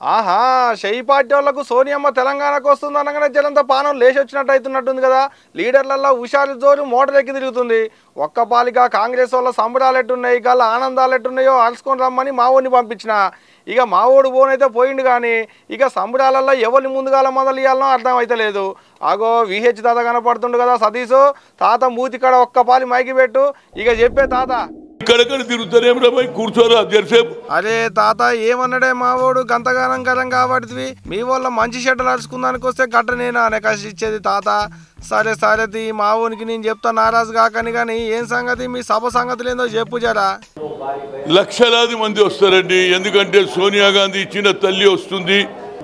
ఆహా షెయి పార్టీ వాళ్ళకు సోనియమ్మ తెలంగాణకు వస్తుంది అనగానే జనంత పానం లేచి వచ్చినట్టు అవుతున్నట్టుంది కదా లీడర్లలో హుషారు జోరు మోటార్ ఎక్కి తిరుగుతుంది ఒక్క పాలిగా కాంగ్రెస్ వాళ్ళ సంబరాలు ఎట్టున్నాయి గల ఆనందాలు ఎట్టున్నాయో అలుసుకొని రమ్మని మావోడిని పంపించిన ఇక మావోడు పోనైతే పోయిండు కానీ ఇక సంబరాలలో ఎవరిని ముందుగాల మొదలు అర్థం అయితే లేదు ఆగో విహెచ్ తాత కనపడుతుండు కదా సతీషు తాత మూతి కాడ ఒక్క పాలి మైకి పెట్టు ఇక చెప్పే తాత ఇక్కడెక్కడ తిరుగుతారేం రా భయ్ కూర్చోరా జరసేపు అరే తాత ఏమన్నాడే మావోడు గంతగానం గలం కాబట్టి మీ వల్ల మంచి షెడ్డలు అరుచుకుందానికి వస్తే గట్ట నేను అనే కసి ఇచ్చేది తాత సరే సరే తీ మావోనికి నేను చెప్తా నారాజు కాకని కానీ ఏం సంగతి మీ సభ సంగతులు ఏందో చెప్పు జరా లక్షలాది మంది వస్తారండి ఎందుకంటే సోనియా గాంధీ ఇచ్చిన తల్లి వస్తుంది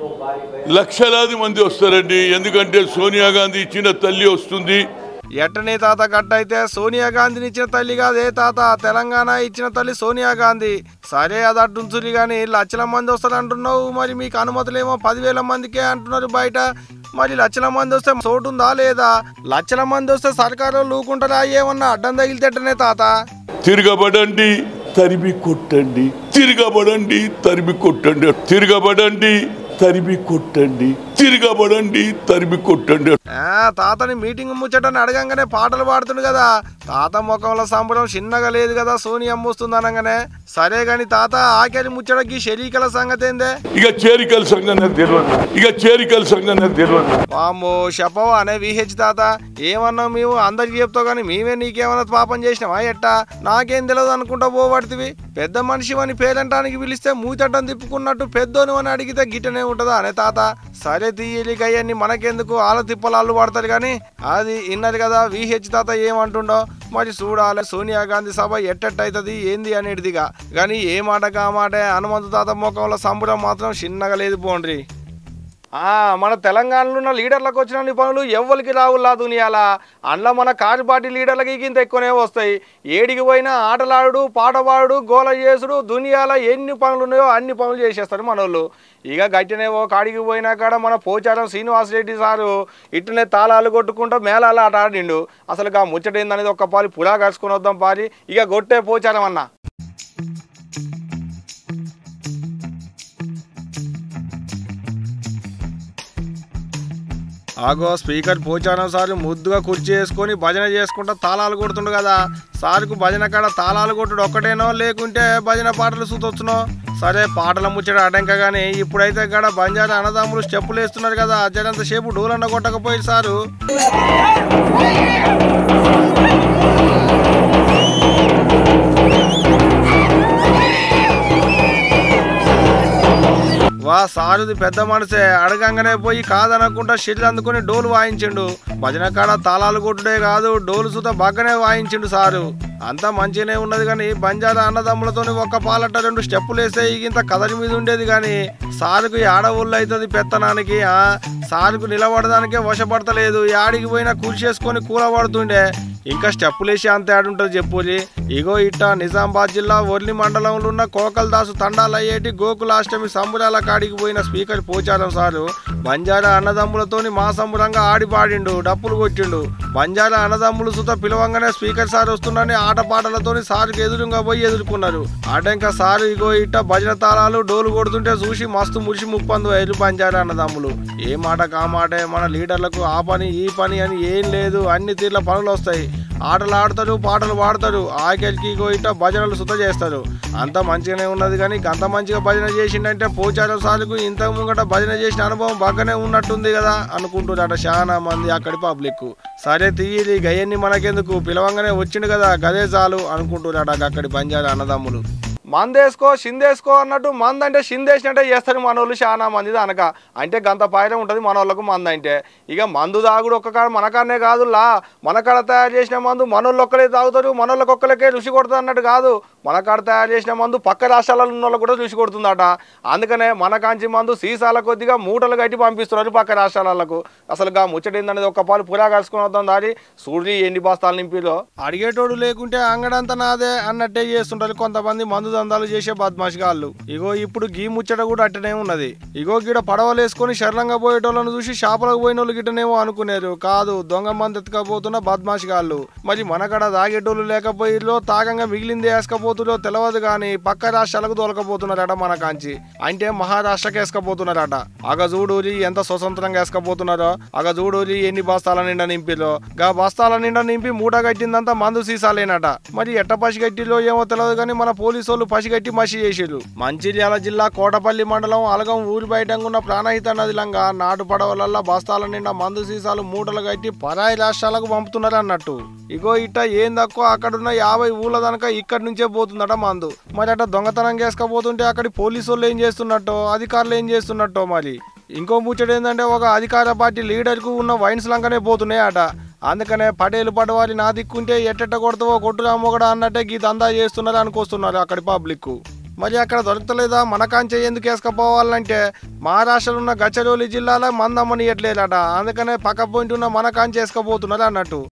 లక్షలాది మంది వస్తారండి ఎందుకంటే సోనియా గాంధీ ఇచ్చిన తల్లి వస్తుంది ఎట్టనే తాత గట్ట అయితే సోనియా గాంధీని ఇచ్చిన తల్లి కాదే తాత తెలంగాణ ఇచ్చిన తల్లి సోనియా గాంధీ సరే అది అడ్డుంచురి కానీ లక్షల మంది వస్తారు అంటున్నావు మరి మీకు అనుమతులేమో పదివేల మందికే అంటున్నారు బయట మరి లక్షల మంది వస్తే చోటు ఉందా లేదా లక్షల మంది వస్తే సర్కారు లూకుంటారా ఏమన్నా అడ్డం తగిలితేటనే తాత తిరగబడండి తరిమి కొట్టండి తిరగబడండి తరిమి కొట్టండి తిరగబడండి తరిమి కొట్టండి తిరగబడండి తరిమి కొట్టండి ఆ, తాతని మీటింగ్ ముచ్చటని అడగంగానే పాటలు పాడుతుండు కదా తాత ముఖంలో సంబరం చిన్నగా లేదు కదా సోనియమ్మ వస్తుంది అనగానే సరే గాని తాత ఆఖరి ముచ్చటకి శరీకల సంగతి ఏందే ఇక చేరికల సంఘం నాకు తెలియదు ఇక చేరికల సంఘం నాకు తెలియదు వామ్మో చెప్పవా అనే విహెచ్ తాత ఏమన్నావు మేము అందరికి చెప్తావు కానీ మేమే నీకేమన్నా పాపం చేసినావా ఎట్టా నాకేం తెలియదు అనుకుంటా పోబడుతుంది పెద్ద మనిషి అని పేరంటానికి పిలిస్తే మూతట్టం తిప్పుకున్నట్టు పెద్దోను అని అడిగితే గిట్టనే ఉంటుందా అనే తాత సరే తీయలి గయ్యన్ని మనకెందుకు ఆల తిప్పలు అల్లు పడతారు కానీ అది ఇన్నది కదా విహెచ్ తాత ఏమంటుండో మరి చూడాలి సోనియా గాంధీ సభ ఎట్టెట్టయితది ఏంది అనేటిదిగా కానీ ఏ మాట కా మాట హనుమంతు తాత ముఖంలో సంబరం మాత్రం చిన్నగా లేదు పోండ్రి ఆ, మన తెలంగాణలో ఉన్న లీడర్లకు వచ్చిన పనులు ఎవ్వరికి రావులా దునియాల అందులో మన కారు పార్టీ లీడర్లకి ఇంత ఎక్కువనే వస్తాయి ఏడికి పోయినా ఆటలాడు పాట పాడు గోల చేసుడు దునియాల ఎన్ని పనులు ఉన్నాయో అన్ని పనులు చేసేస్తారు మనోళ్ళు ఇక గట్టినేవో కాడికి పోయినా కాడ మన పోచారం శ్రీనివాసరెడ్డి సారు ఇట్లనే తాళాలు కొట్టుకుంటూ మేళాలు ఆట ఆడిండు అసలు ఆ ముచ్చట ఏందనేది ఒక్క పాలి పులా కలుసుకొని వద్దాం పారి ఇక గొట్టే పోచారం అన్న ఆగో స్పీకర్ పోచారం సార్ ముద్దుగా కుర్చీ వేసుకొని భజన చేసుకుంటా తాళాలు కొడుతుండు కదా సార్కు భజన కాడ తాళాలు కొట్టుడు ఒక్కటేనో లేకుంటే భజన పాటలు చూతొచ్చునో సరే పాటల ముచ్చట అడంక కానీ ఇప్పుడైతే గడ బంజారా అన్నదమ్ములు స్టెప్పులు వేస్తున్నారు కదా జనంత సేపు డోలన్న కొట్టకపోయి సారు వా సారుది పెద్ద మనసే అడగంగానే పోయి కాదనకుండా షెల్ అందుకొని డోలు వాయించిండు భజన కాడ తాళాలు కొట్టుడే కాదు డోలు సుత బాగానే వాయించిండు సారు అంతా మంచిగానే ఉన్నది కానీ బంజారా అన్నదమ్ములతో ఒక్క పాలట రెండు స్టెప్పులు వేస్తే ఇంత కదలి మీద ఉండేది కానీ సారుకు ఆడవుళ్ళు అవుతుంది పెత్తనానికి ఆ సారుకు నిలబడడానికే వశపడతలేదు యాడికి పోయినా కూల్చేసుకొని కూలబడుతుండే ఇంకా స్టెప్పులు వేసి అంత ఆడుంటుంది చెప్పులి ఇగో ఇట్ట నిజామాబాద్ జిల్లా ఒర్లి మండలంలో ఉన్న కోకల్దాసు తండాలయ్యేటి గోకులాష్టమి సంబురాల కాడికి పోయిన స్పీకర్ పోచారం సారు బంజారా అన్నదమ్ములతోని మా సంబరంగా ఆడి పాడిండు డప్పులు కొట్టిండు బంజారా అన్నదమ్ములు సుత పిలవంగానే స్పీకర్ సార్ వస్తున్నారని ఆటపాటలతోని సారుకు ఎదురుగా పోయి ఎదుర్కొన్నారు ఆటంక సారు ఇగో ఇట్ట భజన తాళాలు డోలు కొడుతుంటే చూసి మస్తు మురిసి ముప్పందు ఐదు బంజారా అన్నదమ్ములు ఏ మాట కా మాటే మన లీడర్లకు ఆ పని ఈ పని అని ఏం లేదు అన్ని తీర్ల పనులు వస్తాయి ఆటలు ఆడతారు పాటలు పాడతారు ఆఖరికి ఇగో ఇట్ట భజనలు సుత చేస్తారు అంత మంచిగానే ఉన్నది కానీ అంత మంచిగా భజన చేసిండంటే పోచారం సార్కు ఇంత ముంగట భజన చేసిన అనుభవం బాగానే ఉన్నట్టుంది కదా అనుకుంటున్నారట చాలా మంది అక్కడి పబ్లిక్ సరే తీయది గయన్ని మనకెందుకు పిలవంగానే వచ్చిండు కదా గదే చాలు అనుకుంటున్నారట అక్కడి బంజారా అన్నదమ్ములు మందేసుకో షిందేసుకో అన్నట్టు మంద అంటే షిందేసినట్టే చేస్తారు మన వాళ్ళు చాలా మంది అనక అంటే గంత పాయడం ఉంటుంది మన వాళ్ళకు మంద అంటే ఇక మందు తాగుడు ఒక్క కాడ మన కాడనే కాదులా మన కాడ తయారు చేసిన మందు మనోళ్ళు ఒక్కలే తాగుతారు మనోళ్ళకి ఒక్కలకే రుచి కొడుతుంది అన్నట్టు కాదు మన కాడ తయారు చేసిన మందు పక్క రాష్ట్రాలలో ఉన్న వాళ్ళకు కూడా రుచి కొడుతుందట అందుకనే మన కాంచి మందు సీసాల కొద్దిగా మూటలు కట్టి పంపిస్తున్నారు పక్క రాష్ట్రాలకు అసలు గా ముచ్చట ఏందనేది ఒక్క పాలు పురా కలుసుకుని వద్దాం దారి సూర్యుడి ఎన్ని బస్తాలు నింపిలో అడిగేటోడు లేకుంటే అంగడంతా నాదే అన్నట్టే చేస్తుంటారు కొంతమంది మందు దందాలు చేసే బద్మాషిగాళ్ళు ఇగో ఇప్పుడు గీ ముచ్చట కూడా అట్టనే ఉన్నది ఇగో గిడ పడవలేసుకొని శరణంగా పోయేటోళ్ళను చూసి షాపులకు పోయిన వాళ్ళు గిట్టనేమో అనుకునేరు కాదు దొంగ మంది ఎత్తుకపోతున్న బద్మాషిగాళ్ళు మరి మనకడ తాగేటోళ్ళు లేకపోయిలో తాగంగా మిగిలింది వేసుకపోతుందో తెలియదు కానీ పక్క రాష్ట్రాలకు దొరకపోతున్నారట మన కాంచి అంటే మహారాష్ట్రకి వేసుకపోతున్నారట అగ చూడూరి ఎంత స్వతంత్రంగా వేసుకపోతున్నారో అగ చూడూరి ఎన్ని బస్తాల నిండా నింపిలో గా బస్తాల నిండా నింపి మూట కట్టిందంతా మందు సీసాలేనట మరి ఎట్ట పసిగట్టిలో ఏమో తెలియదు కానీ మన పోలీసు వాళ్ళు పసిగట్టి మసి చేసిరు మంచిర్యాల జిల్లా కోటపల్లి మండలం అలగం ఊరి బయట ఉన్న ప్రాణహిత నదిలంగా నాటు పడవలల్లా బస్తాల నిండా మందు సీసాలు మూటలు కట్టి పరాయి రాష్ట్రాలకు పంపుతున్నారు అన్నట్టు ఇగో ఇట్ట ఏం తక్కువ అక్కడున్న యాభై ఊళ్ళ దనక ఇక్కడి నుంచే పోతుందట మందు మరి అట్ట దొంగతనం చేసుకపోతుంటే అక్కడి పోలీసు వాళ్ళు ఏం చేస్తున్నట్టో అధికారులు ఏం చేస్తున్నట్టో మరి ఇంకో ముచ్చట ఏంటంటే ఒక అధికార పార్టీ లీడర్కు ఉన్న వైన్స్ లంకనే పోతున్నాయి అట అందుకనే పటేలు పడవాలి నా దిక్కుంటే ఎట్టెట్ట కొడతావో కొట్టురా మొగడా అన్నట్టే గీ దందా చేస్తున్నారు అనుకొస్తున్నారు అక్కడి పబ్లిక్ మరి అక్కడ దొరకలేదా మన కాంచె ఎందుకు వేసుకపోవాలంటే మహారాష్ట్రలో ఉన్న గచ్చరోలి జిల్లాలో మందమ్మని ఎట్లేదట అందుకనే పక్క పోయింట్ ఉన్న మన కాంచె వేసుకపోతున్నారు అన్నట్టు